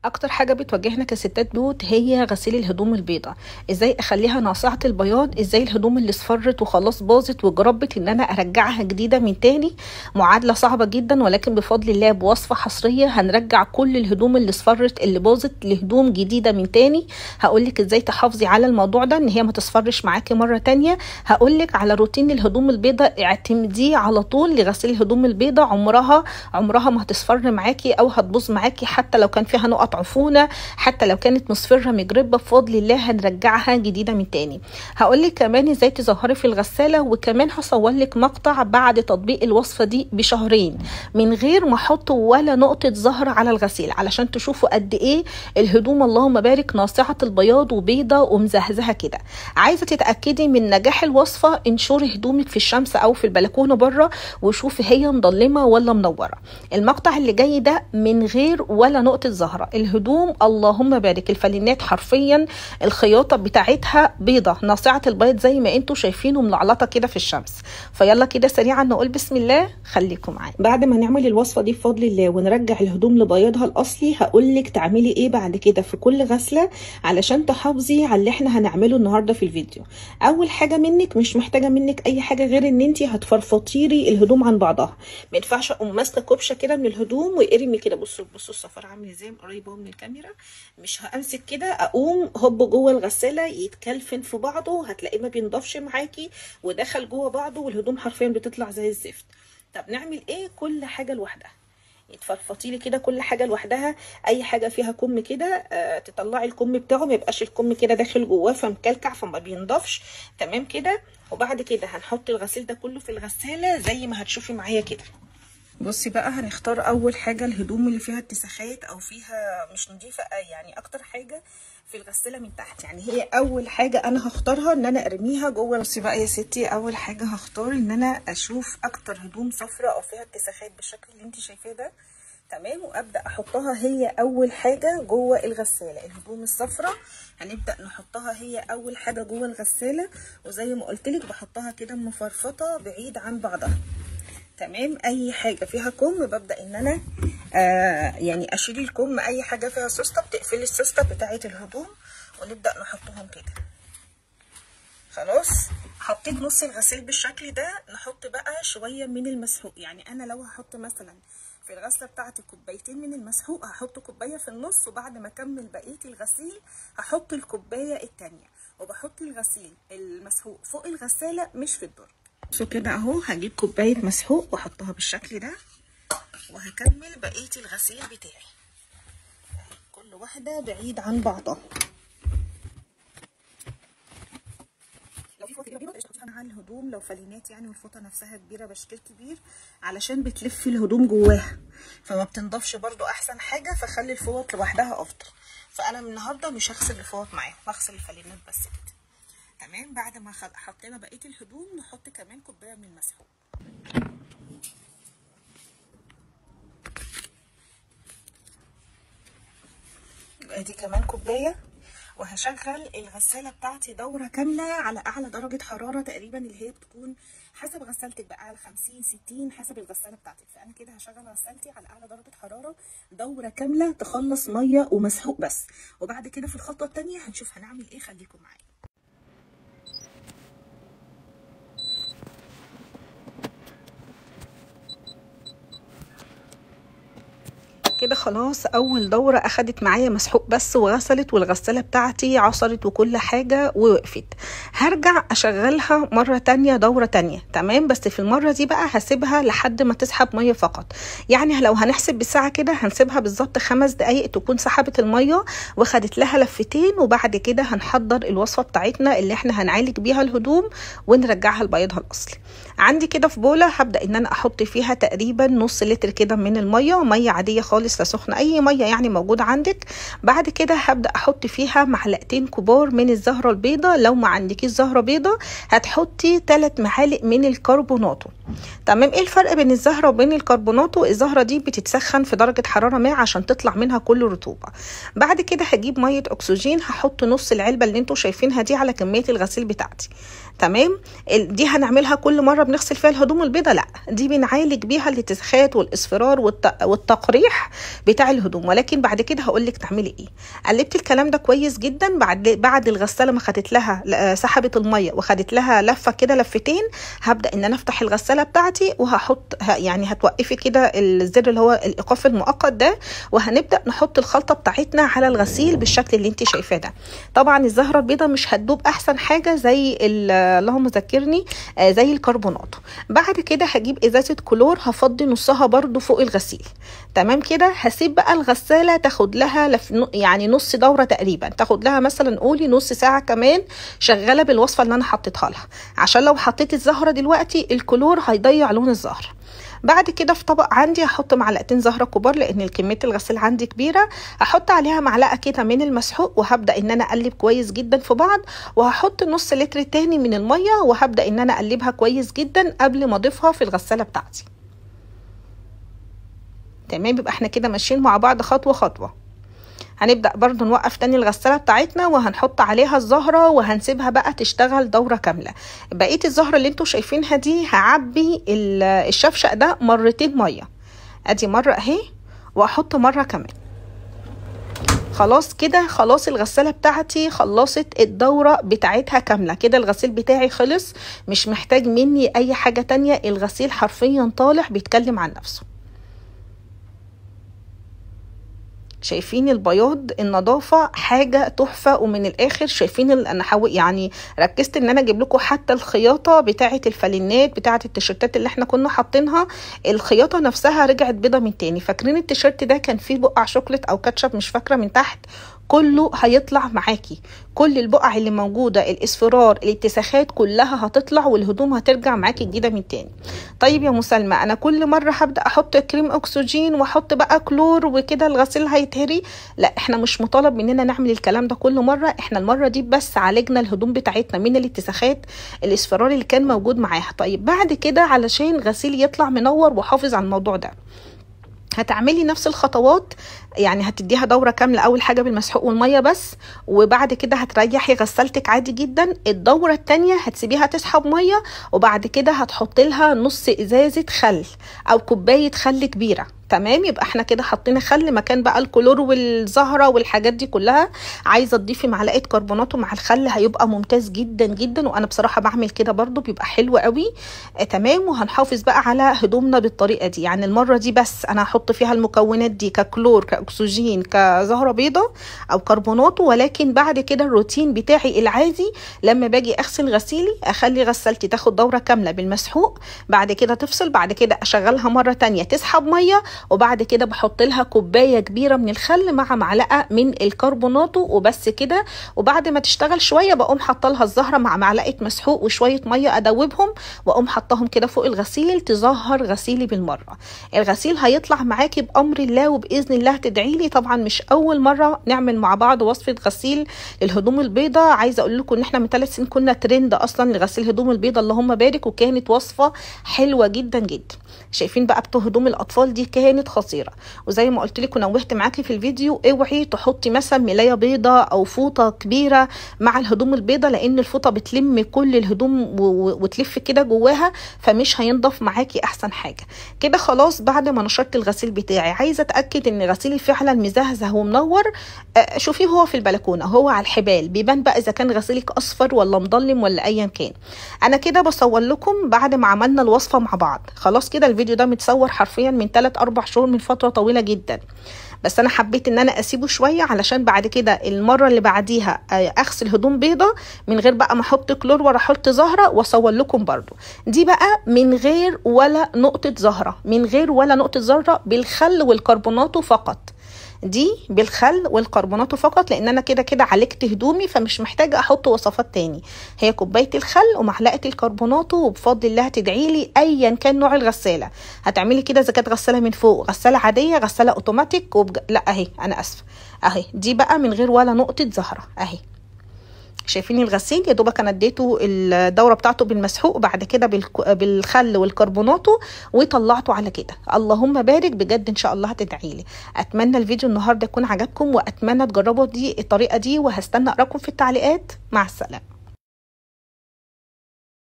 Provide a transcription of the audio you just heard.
اكتر حاجه بتواجهنا كستات بيوت هي غسيل الهدوم البيضاء ازاي اخليها ناصعه البياض ازاي الهدوم اللي اصفرت وخلاص باظت وجربت ان انا ارجعها جديده من تاني معادله صعبه جدا ولكن بفضل الله بوصفه حصريه هنرجع كل الهدوم اللي اصفرت اللي باظت لهدوم جديده من تاني هقولك ازاي تحافظي على الموضوع ده ان هي ما تصفرش معاكي مره تانية هقولك على روتين الهدوم البيضاء اعتمديه على طول لغسيل الهدوم البيضاء عمرها عمرها ما هتصفر معاكي او هتبوظ معاكي حتى لو كان فيها نقط عفونه حتى لو كانت مصفره مجربه بفضل الله هنرجعها جديده من تاني هقول لك كمان ازاي تظهري في الغساله وكمان هصور لك مقطع بعد تطبيق الوصفه دي بشهرين من غير ما احط ولا نقطه زهر على الغسيل علشان تشوفوا قد ايه الهدوم اللهم بارك ناصعه البياض وبيضه ومزهزهه كده عايزه تتاكدي من نجاح الوصفه انشري هدومك في الشمس او في البلكونه بره وشوفي هي مظلمه ولا منوره المقطع اللي جاي ده من غير ولا نقطه زهره الهدوم اللهم بارك الفلينات حرفيا الخياطه بتاعتها بيضه ناصعه البيض زي ما انتم شايفينه ملعلطه كده في الشمس فيلا كده سريعا نقول بسم الله خليكم معايا بعد ما نعمل الوصفه دي بفضل الله ونرجع الهدوم لبياضها الاصلي هقول لك تعملي ايه بعد كده في كل غسله علشان تحافظي على اللي احنا هنعمله النهارده في الفيديو اول حاجه منك مش محتاجه منك اي حاجه غير ان انت هتفرفطيري الهدوم عن بعضها ما ينفعش اقوم ماسكه كبشه كده من الهدوم وارمي كده بصوا بصوا الصفر عامل ازاي قريبه من الكاميرا مش همسك كده اقوم هوب جوه الغساله يتكلفن في بعضه هتلاقيه ما بينضفش معاكي ودخل جوه بعضه والهدوم حرفيا بتطلع زي الزفت طب نعمل ايه كل حاجه لوحدها تفرفطي لي كده كل حاجه لوحدها اي حاجه فيها كم كده آه تطلعي الكم بتاعه ما يبقاش الكم كده داخل جواه فمكلكع فما بينضفش تمام كده وبعد كده هنحط الغسيل ده كله في الغساله زي ما هتشوفي معايا كده بصي بقى هنختار اول حاجه الهدوم اللي فيها اتساخات او فيها مش نظيفه يعني اكتر حاجه في الغساله من تحت يعني هي اول حاجه انا هختارها ان انا ارميها جوه بصي بقى يا ستي اول حاجه هختار ان انا اشوف اكتر هدوم صفراء او فيها اتساخات بالشكل اللي انت شايفاه ده تمام وابدا احطها هي اول حاجه جوه الغساله الهدوم الصفراء هنبدا نحطها هي اول حاجه جوه الغساله وزي ما قلت لك بحطها كده مفرفطه بعيد عن بعضها تمام اي حاجه فيها كم ببدا ان انا آه يعني اشيل الكم اي حاجه فيها سوسته بتقفلي السوسته بتاعه الهدوم ونبدا نحطهم كده خلاص حطيت نص الغسيل بالشكل ده نحط بقى شويه من المسحوق يعني انا لو هحط مثلا في الغسله بتاعتي كوبايتين من المسحوق هحط كوبايه في النص وبعد ما اكمل بقيه الغسيل هحط الكوبايه التانية وبحط الغسيل المسحوق فوق الغساله مش في الدرج بصوا كده اهو هجيب كوبايه مسحوق واحطها بالشكل ده وهكمل بقيه الغسيل بتاعي كل واحده بعيد عن بعضها لو في فوطه كبيره تحطيها على الهدوم لو فلينات يعني والفوطه نفسها كبيره بشكل كبير علشان بتلف الهدوم جواها فما بتنضفش برده احسن حاجه فخلي الفوط لوحدها افضل فانا النهارده مش هغسل الفوط معاهم هغسل الفلينات بس كده تمام بعد ما حطينا بقيه الهدوم نحط كمان كوبايه من المسحوق ادي كمان كوبايه وهشغل الغساله بتاعتي دوره كامله على اعلى درجه حراره تقريبا اللي هي بتكون حسب غسالتك بقى على 50 60 حسب الغساله بتاعتك فانا كده هشغل غسالتي على اعلى درجه حراره دوره كامله تخلص ميه ومسحوق بس وبعد كده في الخطوه الثانيه هنشوف هنعمل ايه خليكم معايا كده خلاص اول دوره اخدت معايا مسحوق بس وغسلت والغساله بتاعتي عصرت وكل حاجه ووقفت هرجع اشغلها مره تانية دوره تانية تمام بس في المره دي بقى هسيبها لحد ما تسحب ميه فقط يعني لو هنحسب بالساعه كده هنسيبها بالظبط خمس دقايق تكون سحبت الميه وخدت لها لفتين وبعد كده هنحضر الوصفه بتاعتنا اللي احنا هنعالج بيها الهدوم ونرجعها لبياضها الاصلي عندي كده في بوله هبدا ان انا احط فيها تقريبا نص لتر كده من الميه ميه عاديه خالص لا سخنه اي ميه يعني موجوده عندك بعد كده هبدا احط فيها معلقتين كبار من الزهره البيضاء لو ما عندكيش زهره بيضاء هتحطي 3 معالق من الكربوناتو تمام ايه الفرق بين الزهره وبين الكربوناتو الزهره دي بتتسخن في درجه حراره ما عشان تطلع منها كل رطوبه بعد كده هجيب ميه اكسجين هحط نص العلبه اللي انتوا شايفينها دي على كميه الغسيل بتاعتي تمام دي هنعملها كل مره بنغسل فيها الهدوم البيضاء لا دي بنعالج بيها الاتساخات والاصفرار والتقريح بتاع الهدوم ولكن بعد كده هقول لك تعملي ايه قلبت الكلام ده كويس جدا بعد بعد الغساله ما خدت لها سحبت الميه وخدت لها لفه كده لفتين هبدا ان انا افتح الغساله بتاعتي وهحط يعني هتوقفي كده الزر اللي هو الايقاف المؤقت ده وهنبدا نحط الخلطه بتاعتنا على الغسيل بالشكل اللي انت شايفاه ده طبعا الزهره البيضاء مش هتدوب احسن حاجه زي اللهم ذكرني آه زي الكربونات بعد كده هجيب ازازه كلور هفضي نصها برده فوق الغسيل تمام كده هسيب بقى الغساله تاخد لها لف يعني نص دوره تقريبا تاخد لها مثلا قولي نص ساعه كمان شغاله بالوصفه اللي انا حطيتها لها عشان لو حطيت الزهره دلوقتي الكلور هيضيع لون الزهر بعد كده في طبق عندي هحط معلقتين زهره كبار لان كميه الغسيل عندي كبيره هحط عليها معلقه كده من المسحوق وهبدا ان انا اقلب كويس جدا في بعض وهحط نص لتر تاني من الميه وهبدا ان انا اقلبها كويس جدا قبل ما اضيفها في الغساله بتاعتي تمام يبقى احنا كده ماشيين مع بعض خطوه خطوه هنبدأ برضو نوقف تاني الغسالة بتاعتنا وهنحط عليها الزهرة وهنسيبها بقى تشتغل دورة كاملة بقية الزهرة اللي انتوا شايفينها دي هعبي الشفشق ده مرتين مية ادي مرة اهي واحط مرة كمان خلاص كده خلاص الغسالة بتاعتي خلصت الدورة بتاعتها كاملة كده الغسيل بتاعي خلص مش محتاج مني اي حاجة تانية الغسيل حرفيا طالع بيتكلم عن نفسه شايفين البياض النظافه حاجه تحفه ومن الاخر شايفين انا حاول يعني ركزت ان انا اجيب لكم حتى الخياطه بتاعه الفالينات بتاعه التيشيرتات اللي احنا كنا حاطينها الخياطه نفسها رجعت بيضه من تاني فاكرين التيشيرت ده كان فيه بقع شوكليت او كاتشب مش فاكره من تحت كله هيطلع معاكي كل البقع اللي موجودة الاصفرار الاتساخات كلها هتطلع والهدوم هترجع معاكي جديدة من تاني طيب يا مسلمة انا كل مرة هبدأ احط كريم اكسجين واحط بقى كلور وكده الغسيل هيتهري لا احنا مش مطالب مننا نعمل الكلام ده كل مرة احنا المرة دي بس عالجنا الهدوم بتاعتنا من الاتساخات الاصفرار اللي كان موجود معاها طيب بعد كده علشان غسيل يطلع منور وحافظ على الموضوع ده هتعملي نفس الخطوات يعني هتديها دورة كاملة أول حاجة بالمسحوق والمية بس وبعد كده هتريحي غسالتك عادي جدا الدورة التانية هتسيبيها تسحب مية وبعد كده هتحط لها نص إزازة خل أو كوباية خل كبيرة تمام يبقى احنا كده حطينا خل مكان بقى الكلور والزهره والحاجات دي كلها عايزه تضيفي معلقه كربوناتو مع الخل هيبقى ممتاز جدا جدا وانا بصراحه بعمل كده برده بيبقى حلو قوي اه تمام وهنحافظ بقى على هدومنا بالطريقه دي يعني المره دي بس انا هحط فيها المكونات دي ككلور كاكسجين كزهره بيضه او كربوناتو ولكن بعد كده الروتين بتاعي العادي لما باجي اغسل غسيلي اخلي غسالتي تاخد دوره كامله بالمسحوق بعد كده تفصل بعد كده اشغلها مره تانية تسحب ميه وبعد كده بحط لها كوبايه كبيره من الخل مع معلقه من الكربوناتو وبس كده وبعد ما تشتغل شويه بقوم حاطه لها الزهره مع معلقه مسحوق وشويه ميه ادوبهم واقوم حطاهم كده فوق الغسيل تظهر غسيلي بالمره الغسيل هيطلع معاكي بامر الله وباذن الله تدعي لي طبعا مش اول مره نعمل مع بعض وصفه غسيل للهدوم البيضاء عايزه اقول لكم ان احنا من ثلاث سنين كنا ترند اصلا لغسيل هدوم البيضاء اللهم بارك وكانت وصفه حلوه جدا جدا شايفين بقى بتوع هدوم الاطفال دي كانت خطيره وزي ما قلت لك ونوهت معاكي في الفيديو اوعي تحطي مثلا ملايه بيضه او فوطه كبيره مع الهدوم البيضه لان الفوطه بتلم كل الهدوم وتلف كده جواها فمش هينضف معاكي احسن حاجه كده خلاص بعد ما نشرت الغسيل بتاعي عايزه اتاكد ان غسيلي فعلا مزهزه ومنور شوفيه هو في البلكونه هو على الحبال بيبان بقى اذا كان غسيلك اصفر ولا مضلم ولا ايا كان انا كده بصور لكم بعد ما عملنا الوصفه مع بعض خلاص كده الفيديو ده متصور حرفيا من 3 4 شهور من فتره طويله جدا بس انا حبيت ان انا اسيبه شويه علشان بعد كده المره اللي بعديها اغسل هدوم بيضه من غير بقى ما احط كلور ولا احط زهره واصور لكم برده دي بقى من غير ولا نقطه زهره من غير ولا نقطه زهره بالخل والكربوناتو فقط دي بالخل والكربوناتو فقط لان انا كده كده عالجت هدومي فمش محتاجه احط وصفات تاني هي كوبايه الخل ومعلقه الكربوناتو وبفضل الله هتدعي لي ايا كان نوع الغساله هتعملي كده اذا كانت غساله من فوق غساله عاديه غساله اوتوماتيك وبج... لا اهي انا اسفه اهي دي بقى من غير ولا نقطه زهره اهي شايفين الغسيل يا دوبك انا اديته الدوره بتاعته بالمسحوق بعد كده بالك- بالخل والكربوناتو وطلعته على كده اللهم بارك بجد ان شاء الله هتدعي لي اتمنى الفيديو النهارده يكون عجبكم واتمنى تجربوا دي الطريقه دي وهستنى اراكم في التعليقات مع السلامه